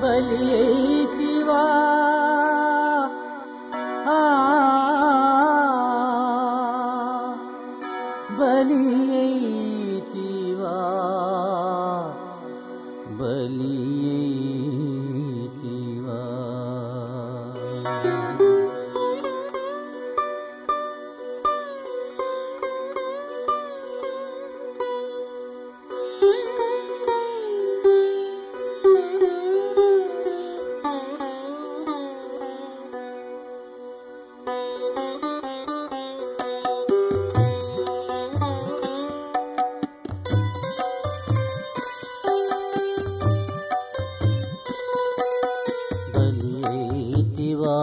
బలి అయితివా ఆ, బలి అయితివా బలి అయితివా బలి అయితివా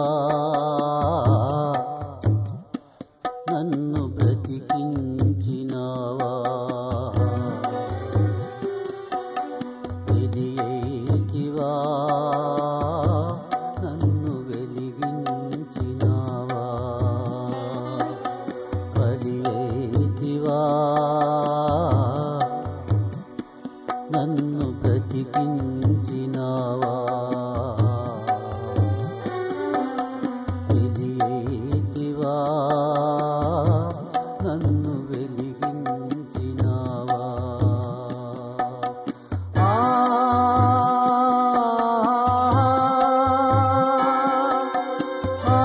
నన్ను బ్రతికించినావా బలి అయితివా నన్ను వెలిగించినావా బలి అయితివా నన్ను బ్రతికించినావా వెలియేతివా నన్ను వెలిగించినావా ఆ ఆ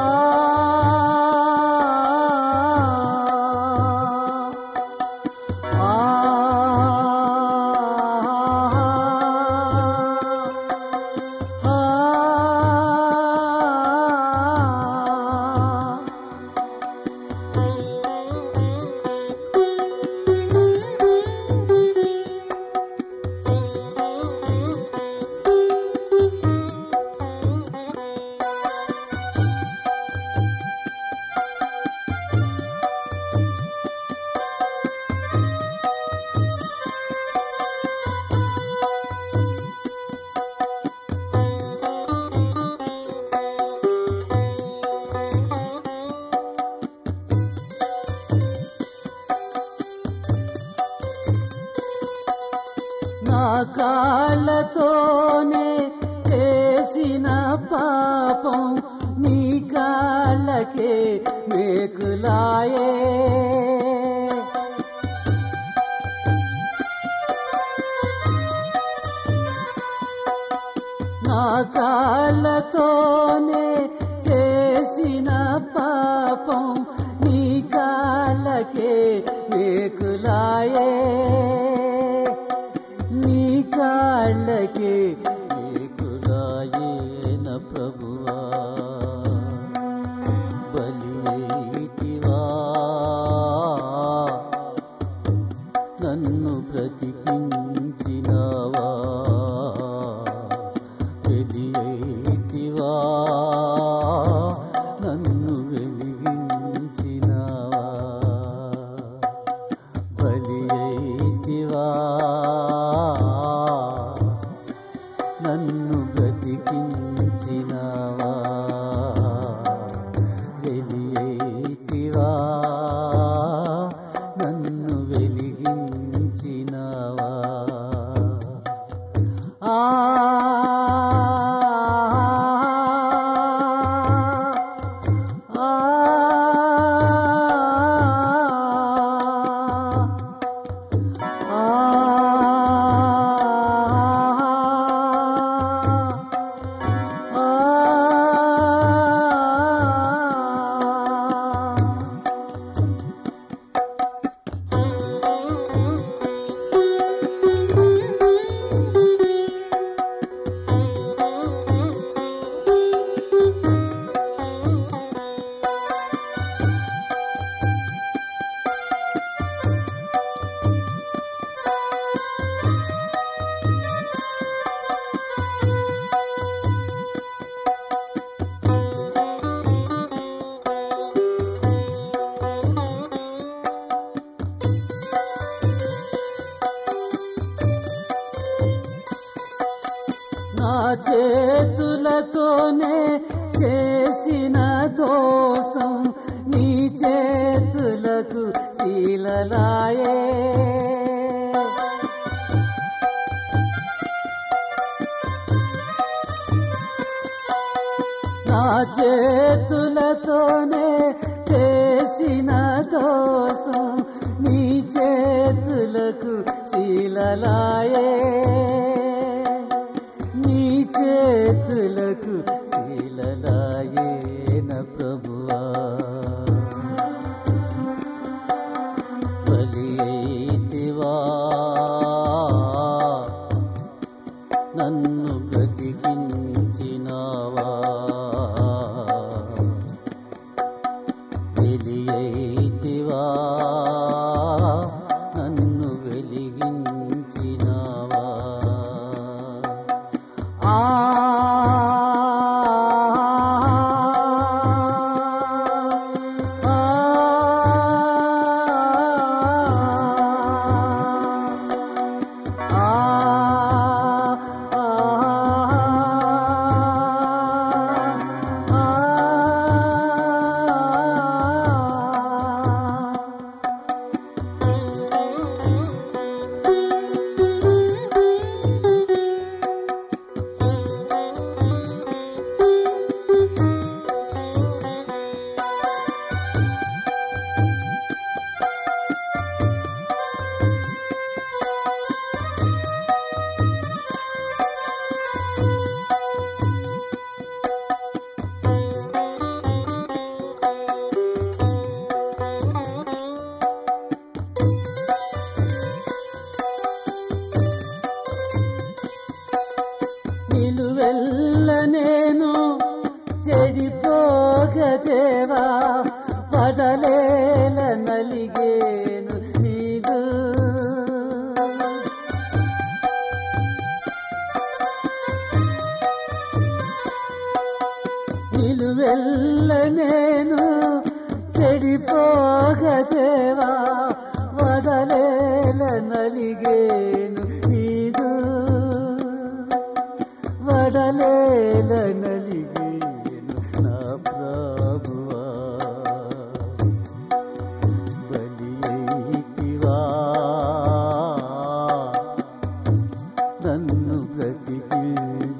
నా కాళ్ళతోనే చేసిన పాపం నీ కాళ్ళకే మేకులాయే నా కాళ్ళతోనే చేసిన పాపం నీ కాళ్ళకే మేకులాయే నీ కాళ్ళకే మేకులాయేన ప్రభువా బలి అయితివా నన్ను బ్రతికించినావా బలి అయితివా నన్ను వెలిగించినావా బలి అయితివా నన్ను బ్రతికించినావా వెలి అయితివా నన్ను వెలిగించినావా ఆ నా చేతులతోనే చేసిన దోషం నీ చేతులకు శీలలాయే నా చేతులతోనే చేసిన దోషం నీ చేతులకు శీలలాయే నీ చేతులకు శీలలాయేన ప్రభువా బలి అయితివా నన్ను బ్రతికించినావా వెలి అయితివా నన్ను వెలిగించినావా ఆ నిలువెల్ల నేను చెడిపోగదేవా పడలేల నలిగేను నీదు నిలువెల్ల నేను చెడిపోగదేవా వడలేల నలిగేను నీదు వడలేల నలిగేను నా ప్రభువా బలి అయితివా నన్ను బ్రతికించినావా